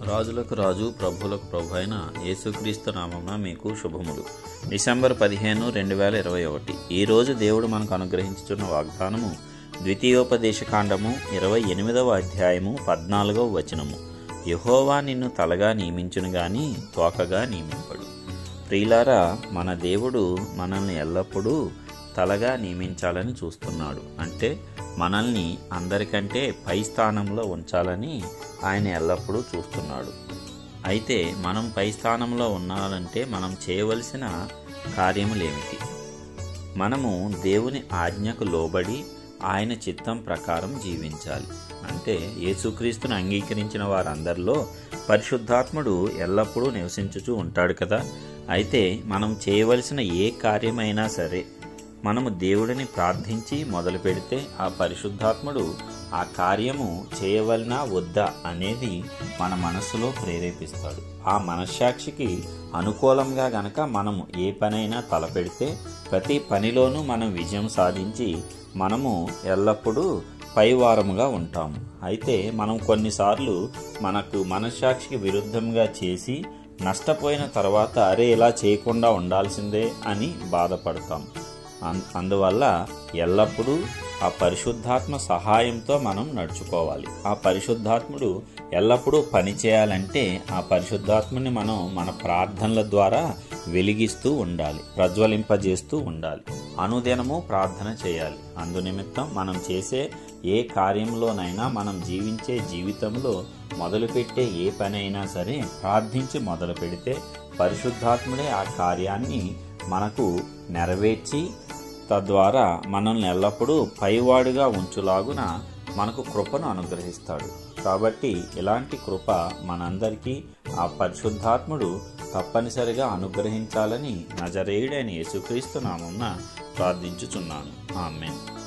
రాజులకు రాజు ప్రభువులకు ప్రభు అయిన యేసుక్రీస్తు నామమున మీకు శుభములు డిసెంబర్ పదిహేను రెండు వేల ఇరవై ఒకటి ఈరోజు దేవుడు మనకు అనుగ్రహించుచున్న వాగ్దానము ద్వితీయోపదేశ కాండము ఇరవై ఎనిమిదవ అధ్యాయము పద్నాలుగవ వచనము యహోవా నిన్ను తలగా నియమించును గాని తోకగా నియమింపడు ప్రియులారా మన దేవుడు మనల్ని ఎల్లప్పుడూ తలగా నియమించాలని చూస్తున్నాడు అంటే మనల్ని అందరికంటే పై స్థానంలో ఉంచాలని ఆయన ఎల్లప్పుడూ చూస్తున్నాడు అయితే మనం పై స్థానంలో ఉండాలంటే మనం చేయవలసిన కార్యములేమిటి మనము దేవుని ఆజ్ఞకు లోబడి ఆయన చిత్తం ప్రకారం జీవించాలి అంటే యేసుక్రీస్తును అంగీకరించిన వారందరిలో పరిశుద్ధాత్ముడు ఎల్లప్పుడూ నివసించుచూ ఉంటాడు కదా అయితే మనం చేయవలసిన ఏ కార్యమైనా సరే మనము దేవుడిని ప్రార్థించి మొదలు పెడితే ఆ పరిశుద్ధాత్ముడు ఆ కార్యము చేయవలనా వద్దా అనేది మన మనస్సులో ప్రేరేపిస్తాడు ఆ మనశ్శాక్షికి అనుకూలంగా గనక మనము ఏ పనైనా తలపెడితే ప్రతి పనిలోనూ మనం విజయం సాధించి మనము ఎల్లప్పుడూ పైవారముగా ఉంటాము అయితే మనం కొన్నిసార్లు మనకు మనశ్శాక్షికి విరుద్ధంగా చేసి నష్టపోయిన తర్వాత అరే ఇలా చేయకుండా ఉండాల్సిందే అని బాధపడతాం అందువల్ల ఎల్లప్పుడూ ఆ పరిశుద్ధాత్మ సహాయంతో మనం నడుచుకోవాలి ఆ పరిశుద్ధాత్ముడు ఎల్లప్పుడూ పని చేయాలంటే ఆ పరిశుద్ధాత్మని మనం మన ప్రార్థనల ద్వారా వెలిగిస్తూ ఉండాలి ప్రజ్వలింపజేస్తూ ఉండాలి అనుదినము ప్రార్థన చేయాలి అందునిమిత్తం మనం చేసే ఏ కార్యంలోనైనా మనం జీవించే జీవితంలో మొదలుపెట్టే ఏ పని అయినా సరే ప్రార్థించి మొదలు పెడితే పరిశుద్ధాత్ముడే ఆ కార్యాన్ని మనకు నెరవేర్చి తద్వారా మనల్ని ఎల్లప్పుడూ పైవాడుగా ఉంచులాగున మనకు కృపను అనుగ్రహిస్తాడు కాబట్టి ఇలాంటి కృప మనందరికీ ఆ పరిశుద్ధాత్ముడు తప్పనిసరిగా అనుగ్రహించాలని నజరేయుడైన యేసుక్రీస్తు నామమున ప్రార్థించుచున్నాను ఆమెన్